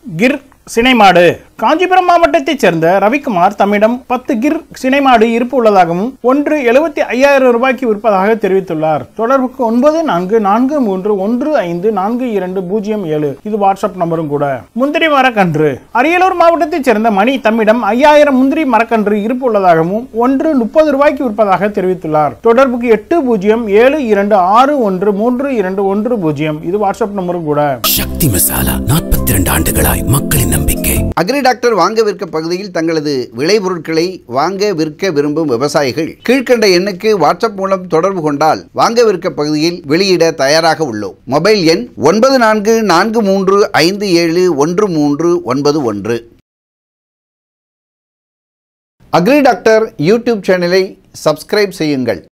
கிர் சினைமாடு காஞ்சிபுரம் மாவட்டத்தைச் சேர்ந்த ரவிக்குமார் தம்மிடம் பத்து கிர் சினைமாடு இருப்பு உள்ளதாகவும் ஒன்று எழுபத்தி ஐயாயிரம் ரூபாய்க்கு விற்பதாக தெரிவித்துள்ளார் தொடர்புக்கு ஒன்பது நான்கு நான்கு மூன்று ஒன்று ஐந்து நான்கு இரண்டு பூஜ்ஜியம் ஏழு இது வாட்ஸ்அப் நம்பரும் கூட முந்திரி மரக்கன்று அரியலூர் மாவட்டத்தைச் சேர்ந்த மணி தம்மிடம் ஐயாயிரம் முந்திரி மரக்கன்று இருப்பு உள்ளதாகவும் ஒன்று முப்பது ரூபாய்க்கு விற்பதாக தெரிவித்துள்ளார் தொடர்புக்கு எட்டு பூஜ்ஜியம் ஏழு இரண்டு ஆறு ஒன்று மூன்று இரண்டு ஒன்று பூஜ்ஜியம் இது வாட்ஸ்அப் நம்பரும் கூட சக்தி மசாலா நாற்பத்தி இரண்டு ஆண்டுகளாய் மக்களின் நம்பிக்கை அக்ரி டாக்டர் வாங்க விற்க பகுதியில் தங்களது விளைபொருட்களை வாங்க விற்க விரும்பும் விவசாயிகள் கீழ்க்கண்ட எண்ணுக்கு வாட்ஸ்அப் மூலம் தொடர்பு கொண்டால் வாங்க விற்க பகுதியில் வெளியிட தயாராக உள்ளோம் மொபைல் எண் ஒன்பது நான்கு நான்கு மூன்று ஐந்து ஏழு ஒன்று மூன்று ஒன்பது ஒன்று அக்ரி டாக்டர் யூடியூப் சேனலை சப்ஸ்கிரைப் செய்யுங்கள்